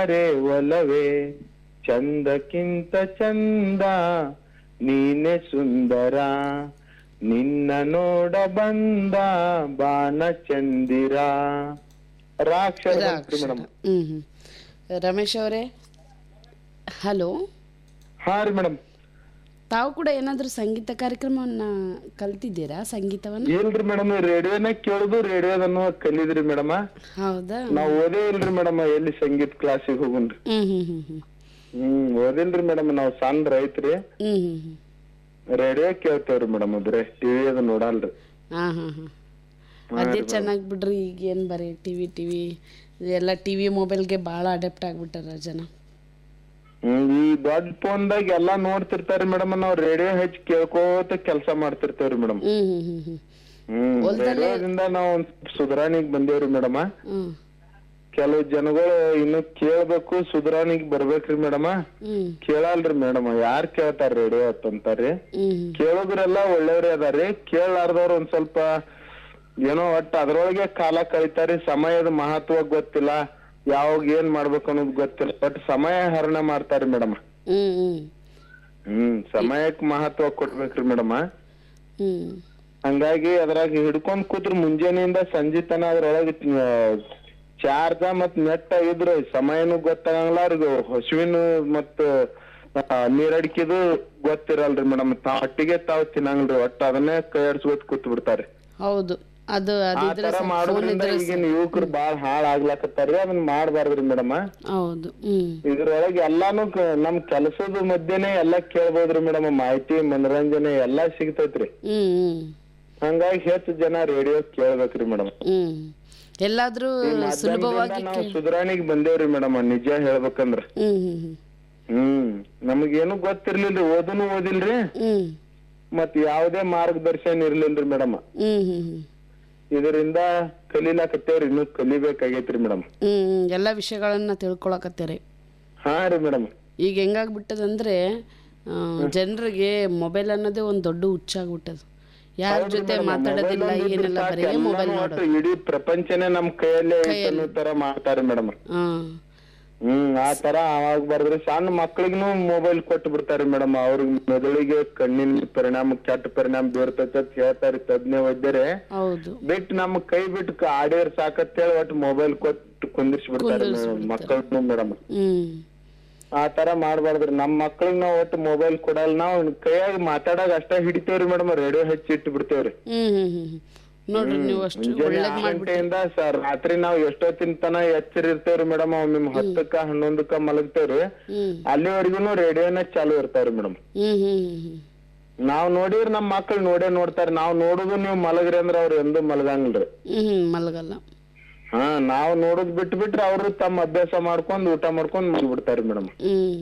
ರೇ ಒಲವೇ ಚಂದಕ್ಕಿಂತ ಚಂದ ನೀನೆ ಸುಂದರ ನಿನ್ನ ನೋಡ ಬಂದ ಬಾನ ಚಂದಿರ ರಾಕ್ಷರ ಮೇಡಮ್ ಹ್ಮ್ ಹ್ಮ್ ರಮೇಶ್ ಅವರೇ ಹಲೋ ಹಾ ರೀ ಮೇಡಮ್ ತಾವು ಕೂಡ ಏನಾದರೂ ಸಂಗೀತ ಕಾರ್ಯಕ್ರಮವನ್ನ ಕಲ್ತಿದ್ದೀರಾ ಸಂಗೀತವನ್ನ ಇಲ್ರಿ ಮೇಡಮ್ ರೇಡಿಯೋನ ಕೇಳುದು ರೇಡಿಯೋದನ್ನು ಕಲಿದ್ರಿ ಮೇಡಮ್ ಹೌದಾ ನಾವ್ ಓದೇ ಇಲ್ರಿ ಮೇಡಮ್ ಎಲ್ಲಿ ಸಂಗೀತ ಕ್ಲಾಸಿಗೆ ಹೋಗುನ್ರಿ ಹ್ಮ್ ಹ್ಮ್ ಹ್ಮ್ ಹ್ಮ್ ಹ್ಮ್ ಓದಿಲ್ರಿ ಮೇಡಮ್ ನಾವ್ ಸಣ್ಣ ರೈತ್ರಿ ಹ್ಮ್ ಹ್ಮ್ ಹ್ಮ್ ರೇಡಿಯೋ ಕೇಳ್ತೇವ್ರಿ ಮೇಡಮ್ ಅದ್ರೆ ಟಿವಿ ಅದು ನೋಡಲ್ರಿ ಹಾ ಹಾ ಹಾ ಅದೇ ಚೆನ್ನಾಗಿ ಬಿಡ್ರಿ ಈಗ ಏನು ಬರೀ ಟಿ ವಿ ಟಿ ವಿ ಎಲ್ಲ ಟಿ ವಿ ಮೊಬೈಲ್ಗೆ ಭಾಳ ಅಡಾಪ್ಟ್ ಆಗ್ಬಿಟ್ಟಾರ ಜನ ಹ್ಮ್ ಈ ದೊಡ್ಡ ಫೋನ್ದಾಗ ಎಲ್ಲಾ ನೋಡ್ತಿರ್ತಾರಿ ಮೇಡಮ್ ನಾವ್ ರೇಡಿಯೋ ಹಚ್ಚಿ ಕೇಳ್ಕೋತ ಕೆಲಸ ಮಾಡ್ತಿರ್ತೇವ್ರಿ ಮೇಡಮ್ ಹ್ಮ್ ಹ್ಮ್ ಹ್ಮ್ ಹ್ಮ್ ಹ್ಮ್ ರೇಡಿಯೋದಿಂದ ನಾವ್ ಒಂದ್ ಸುಧಾರಣೆಗ್ ಬಂದೇವ್ರಿ ಮೇಡಮ್ ಹ್ಮ್ ಕೆಲವು ಜನಗಳು ಇನ್ನು ಕೇಳ್ಬೇಕು ಸುಧಾರಣೆಗ್ ಬರ್ಬೇಕ್ರಿ ಮೇಡಮ್ ಹ್ಮ್ ಕೇಳಲ್ರಿ ಮೇಡಮ್ ಯಾರ್ ಕೇಳ್ತಾರ ರೇಡಿಯೋ ಅಂತಂತಾರಿ ಹ್ಮ್ ಕೇಳೋದ್ರೆಲ್ಲ ಒಳ್ಳೆಯವ್ರೇ ಅದಾರಿ ಕೇಳಲಾರ್ದವ್ರು ಒಂದ್ ಸ್ವಲ್ಪ ಏನೋ ಒಟ್ಟ ಅದ್ರೊಳಗೆ ಕಾಲ ಕಳಿತಾರಿ ಸಮಯದ ಮಹತ್ವ ಗೊತ್ತಿಲ್ಲ ಯಾವಾಗ ಏನ್ ಮಾಡ್ಬೇಕು ಅನ್ನೋದು ಗೊತ್ತಿಲ್ಲ ಬಟ್ ಸಮಯ ಹರಣ ಮಾಡ್ತಾರಿ ಮೇಡಮ್ ಹ್ಮ್ ಹ್ಮ್ ಹ್ಮ್ ಸಮಯಕ್ ಮಹತ್ವ ಕೊಡ್ಬೇಕ್ರಿ ಮೇಡಮ್ ಹ್ಮ್ ಹಂಗಾಗಿ ಅದ್ರಾಗ ಹಿಡ್ಕೊಂಡ್ ಕೂತ್ರ ಮುಂಜಾನೆಯಿಂದ ಸಂಜೆ ತನ ಅದ್ರೊಳಗೆ ಚಾರ್ಜ ಮತ್ ನೆಟ್ ಇದ್ರ ಸಮಯನು ಗೊತ್ತಾಗಂಗಿಲ್ಲ ಅವ್ರಿಗೆ ಹಸುವಿನ ಮತ್ ಆ, ನೀರಡಿಕೆದು ಗೊತ್ತಿರಲ್ರಿ ಮೇಡಮ್ ತಾವ್ ಒಟ್ಟಿಗೆ ತಾವ್ ತಿನ್ನಂಗಿಲ್ರಿ ಒಟ್ಟ ಅದನ್ನೇ ಕೈ ಆಡ್ಸ್ಕೊತ್ ಕೂತ್ ಬಿಡ್ತಾರೆ ಹೌದು ಅದು ಆ ಅದಿದ್ರೆ ತರ ಫೋನ್ ಮಾಡೋದ್ರಿಂದ ಇದ್ರೆ ಈಗಿನ ಯುವಕರು ಬಾಳ್ ಹಾಳ್ ಆಗ್ಲಾಕತ್ತಾರ್ರಿ ಅದನ್ನ ಮಾಡ್ಬಾರ್ದ್ರಿ ಮೇಡಮ್ ಹೌದು ಹ್ಮ್ ಇದ್ರೊಳಗೆ ಎಲ್ಲಾನು ಕ- ನಮ್ ಕೆಲಸದ ಮಧ್ಯೆನೆ ಎಲ್ಲಾ ಕೇಳ್ಬೋದ್ರಿ ಮೇಡಮ್ ಮಾಹಿತಿ ಮನರಂಜನೆ ಎಲ್ಲಾ ಸಿಗ್ತೈತ್ರಿ ಹ್ಮ್ ಹ್ಮ್ ಹಂಗಾಗಿ ಹೆಚ್ಚು ಜನ ರೇಡಿಯೋ ಕೇಳ್ಬೇಕ್ರಿ ಮೇಡಮ್ ಹ್ಮ್ ಎಲ್ಲಾದ್ರೂ ಸುಲಭವಾಗಿ ನಾವು ಸುಧಾರಣೆಗೆ ಬಂದೇವ್ರಿ ಮೇಡಮ್ ನಿಜ ಹೇಳ್ಬೇಕಂದ್ರ ಹ್ಮ್ ಹ್ಮ್ ಹ್ಮ್ ಹ್ಮ್ ನಮಗೇನು ಗೊತ್ತಿರ್ಲಿಲ್ರಿ ಓದನು ಓದಿಲ್ರಿ ಹ್ಮ್ ಮತ್ ಯಾವ್ದೇ ಮಾರ್ಗದರ್ಶನ ಇರ್ಲಿಲ್ರಿ ಮೇಡಮ್ ಹ್ಮ್ ಹ್ಮ್ ಹ್ಮ್ ಇದರಿಂದ ಕಲೀಲಾಕತ್ತೇವ್ರಿ ಇನ್ನು ಕಲಿಬೇಕಾಗೈತ್ರಿ ಮೇಡಮ್ ಹ್ಮ್ ಎಲ್ಲ ವಿಷಯಗಳನ್ನ ತಿಳ್ಕೊಳಕತ್ತೀರಿ ಹಾ ರೀ ಮೇಡಮ್ ಈಗ ಹೆಂಗಾಗ್ಬಿಟ್ಟದಂದ್ರೆ ಜನರಿಗೆ ಮೊಬೈಲ್ ಅನ್ನೋದೇ ಒಂದು ದೊಡ್ಡ ಹುಚ್ಚಾಗ್ಬಿಟ್ಟದ ಯಾರ ಜೊತೆ ಮಾತಾಡೋದಿಲ್ಲ ಏನಿಲ್ಲ ಬರೀ ಮೊಬೈಲ್ ನೋಡೋದು ಇಡೀ ಪ್ರಪಂಚನೇ ನಮ್ ಕೈಯಲ್ಲೇ ಐತೆ ಅನ್ನೋ ತರ ಮಾಡ್ತಾರೆ ಮೇಡಮ್ ಹಾ ಹ್ಮ್ ಆ ತರ ಅವಾಗ ಬರ್ದ್ರಿ ಸಣ್ಣ ಮಕ್ಳಿಗೂ ಮೊಬೈಲ್ ಕೊಟ್ಟು ಬಿಡ್ತಾರೆ ಮೇಡಮ್ ಅವ್ರಿಗೆ ಮೆದುಳಿಗೆ ಕಣ್ಣಿನ ಪರಿಣಾಮ ಕೆಟ್ಟ ಪರಿಣಾಮ ಬೀರ್ತೈತೆ ಅಂತ ಹೇಳ್ತಾರೆ ತಜ್ಞ ವೈದ್ಯರೇ ಹೌದು ಬಿಟ್ಟು ನಮ್ ಕೈ ಬಿಟ್ಟು ಆಡಿಯರ್ ಸಾಕತ್ತೇಳಿ ಒಟ್ಟು ಮೊಬೈಲ್ ಕೊಟ್ಟು ಕುಂದಿರ್ಸಿ ಬಿಡ್ತಾರೆ ಮಕ್ಕಳನ್ನು ಮೇಡಮ್ ಹ್ಮ್ ಆ ತರ ಮಾಡ್ಬಾರ್ದ್ರಿ ನಮ್ ಮಕ್ಳಿಗ್ ನಾವ್ ಒಟ್ಟು ಮೊಬೈಲ್ ಕೊಡಲ್ಲ ನಾವ್ ಕೈಯಾಗ ಮಾತಾಡಾಗ ಅಷ್ಟೇ ಹಿಡಿತೇವ್ರಿ ಮೇಡಮ್ ರೇಡಿಯೋ ಹಚ್ಚಿ ಇಟ್ಟು ಬಿಡ್ತೇವ್ರಿ ಹ್ಮ್ ಹ್ಮ್ ಹ್ಮ್ ಹ್ಮ್. ನೋಡ್ರಿ ನೀವು ಅಷ್ಟು ಮುಂಜಾನೆ ಒಳ್ಳೇದ್ ಆರ್ ಮಾಡ್ಬಿಟ್ಟು ಗಂಟೆಯಿಂದ ಸರ್ ರಾತ್ರಿ ನಾವ್ ಎಷ್ಟೊತ್ತಿನ ತನ ಎಚ್ಚರ ಇರ್ತೇವ್ರಿ ಮೇಡಮ್ ಒಮ್ಮೆ ಹತ್ತಕ್ಕ ಹನ್ನೊಂದಕ್ಕ ಮಲಗ್ತೇವ್ರಿ ಹ್ಮ್ ಅಲ್ಲಿವರೆಗೂ ರೇಡಿಯೋನ ಚಾಲು ಇರ್ತಾವ್ರಿ ಮೇಡಮ್ ಹ್ಮ್ ಹ್ಮ್ ಹ್ಮ್ ಹ್ಮ್ ನಾವ್ ನೋಡಿದ್ರ ನಮ್ ಮಕ್ಳು ನೋಡೇ ನೋಡ್ತಾರ ನಾವ್ ನೋಡುದು ನೀವ್ ಮಲಗ್ರಿ ಅಂದ್ರ ಅವ್ರ ಎಂದೂ ಮಲಗಂಗಿಲ್ರಿ ಹ್ಮ್ ಹ್ಮ್ ಮಲಗಲ್ಲ ಹಾ ನಾವ್ ನೋಡುದ್ ಬಿಟ್ ಬಿಟ್ರೆ ಅವ್ರು ತಮ್ಮ ಅಭ್ಯಾಸ ಮಾಡ್ಕೊಂಡ್ ಊಟ ಮಾಡ್ಕೊಂಡ್ ಮಲ್ಬಿಡ್ತಾರಿ ಮೇಡಮ್ ಹ್ಮ್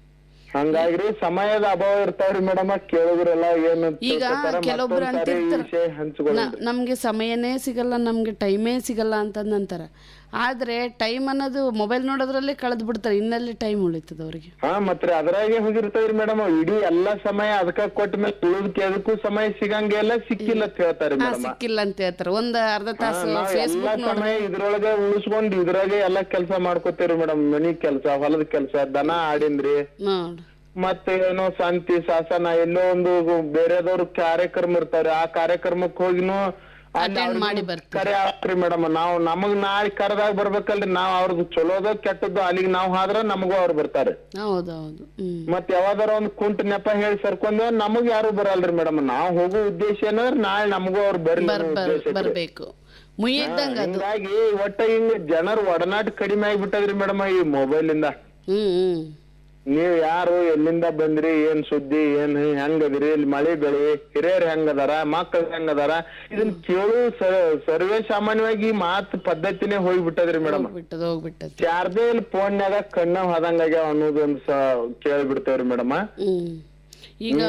ಹಂಗಾಗ್ರಿ ಸಮಯದ ಅಭಾವ ಇರ್ತಾವ್ರಿ ಮೇಡಮ್ ಕೇಳಿದ್ರೆಲ್ಲ ಏನು ಈಗ ತಿಳ್ಕೊತಾರ, ಕೆಲವೊಬ್ರು ಮತ್ತೊಂದ್ ಸಾರಿ ಈ ಅಂತಿರ್ತಾರ ವಿಷಯ ಹಂಚ್ಕೊಳ್ಳಿ ನ- ನಮ್ಗೆ ಸಮಯನೇ ಸಿಗಲ್ಲ ನಮ್ಗೆ ಟೈಮೇ ಸಿಗಲ್ಲ ಅಂತಂದಂತಾರ ಆದ್ರೆ ಟೈಮ್ ಅನ್ನೋದು ಮೊಬೈಲ್ ನೋಡೋದ್ರಲ್ಲೇ ಕಳೆದ್ ಬಿಡ್ತಾರೆ ಇನ್ನಲ್ಲಿ ಟೈಮ್ ಉಳಿತದ ಅವ್ರಿಗೆ ಹಾ ಮತ್ರಿ ಅದ್ರಾಗೆ ಹೋಗಿರ್ತಾವ್ರಿ ಮೇಡಮ್ ಇಡೀ ಎಲ್ಲಾ ಸಮಯ ಅದಕ್ಕ ಕೊಟ್ಟ ಮೇಲೆ ಉಳಿದಕ್ಕೆ ಅದಕ್ಕೂ ಸಮಯ ಸಿಗಂಗೆ ಎಲ್ಲ ಸಿಕ್ಕಿಲ್ಲ ಅಂತ ಹೇಳ್ತಾರೆ ಹಾ, ಮೇಡಮ್ ಸಿಕ್ಕಿಲ್ಲ ಅಂತ ಹೇಳ್ತಾರೆ ಒಂದ್ ಅರ್ಧ ತಾಸು ನಾವ್ ಎಲ್ಲಾ ಫೇಸ್ಬುಕ್ ನೋಡ ಸಮಯ ಇದ್ರೊಳಗೆ ಉಳಿಸ್ಕೊಂಡ್ ಇದ್ರಾಗೆ ಎಲ್ಲಾ ಕೆಲ್ಸ ಮಾಡ್ಕೋತೇವ್ರಿ ಮೇಡಮ್ ಮನಿ ಕೆಲ್ಸ ಹೊಲದ ಕೆಲ್ಸ ದನ ಆಡಿಂದ್ರಿ ನೋಡ್ ಮತ್ತೆ ಏನೋ ಶಾಂತಿ ಶಾಸನ ಎಲ್ಲೋ ಒಂದು ಬೇರೆದವ್ರ ಕಾರ್ಯಕ್ರಮ ಇರ್ತಾವ್ರಿ ಆ ಕಾರ್ಯಕ್ರಮಕ್ ಹೋಗಿನು ಅಲ್ಲಿ ಅಟೆಂಡ್ ಅವ್ರಿಗೂ ಮಾಡಿ ಬರ್ತಾರೆ ಕರೆ ಆಗ್ತ್ರಿ ಮೇಡಮ್ ನಾವ್ ನಮಗ್ ನಾಳೆ ಕರೆದಾಗ ಬರ್ಬೇಕಲ್ರಿ ನಾವ್ ಅವ್ರದ್ದು ಚಲೋದ ಕೆಟ್ಟದ್ದು ಅಲ್ಲಿಗೆ ನಾವ್ ಹಾದ್ರ ನಮಗೂ ಅವ್ರು ಬರ್ತಾರೆ ಹೌದೌದು ಹ್ಮ್ ಮತ್ ಯಾವ್ದಾರ ಒಂದ್ ಕುಂಟ್ ನೆಪ ಹೇಳಿ ಸರ್ಕೊಂಡ್ ನಮಗ್ ಯಾರು ಬರಲ್ರಿ ಮೇಡಮ್ ನಾವ್ ಹೋಗೋ ಉದ್ದೇಶ ಏನಂದ್ರ ನಾಳೆ ನಮಗೂ ಅವ್ರು ಬರ್ಲಿ ಬರ್ ಅನ್ನೋ ಬರ್ ಉದ್ದೇಶ ಐತ್ರಿ. ಬರ್ಬೇಕು ಮುಯ್ಯಿದ್ದಂಗ ಅದು ಹಿಂಗಾಗಿ ಒಟ್ಟ ಹಿಂಗ ಜನರ ಒಡನಾಟ ಕಡಿಮೆ ಆಗ್ಬಿಟ್ಟದ್ರಿ ಮೇಡಮ್ ಈ ಮೊಬೈಲ್ ಇಂದ ಹ್ಮ್ ಹ್ಮ್ ನೀವ್ ಯಾರು ಎಲ್ಲಿಂದ ಬಂದ್ರಿ ಏನ್ ಸುದ್ದಿ ಏನ್ ಹೆಂಗದ್ರಿ ಇಲ್ಲಿ ಮಳೆ ಬೆಳೆ ಹಿರಿಯರ್ ಹೆಂಗದಾರ ಮಕ್ಳು ಹೆಂಗದಾರ ಇದನ್ ಕೇಳು ಸ- ಸರ್ವೇ ಸಾಮಾನ್ಯವಾಗಿ ಈ ಮಾತ್ ಪದ್ಧತಿನೇ ಹೋಗ್ಬಿಟ್ಟದ್ರಿ ಮೇಡಮ್ ಹೋಗ್ಬಿಟ್ಟದ ಹೋಗ್ಬಿಟ್ಟದ ಚಾರ್ಜೇ ಇಲ್ಲಿ ಫೋನ್ಯಾಗ ಕಣ್ಣ ಹೋದಂಗಾಗ್ಯಾವ ಅನ್ನೋದೊಂದ್ ಸ ಕೇಳ್ಬಿಡ್ತೇವ್ರಿ ಮೇಡಮ್ ಹ್ಮ್ ಈಗ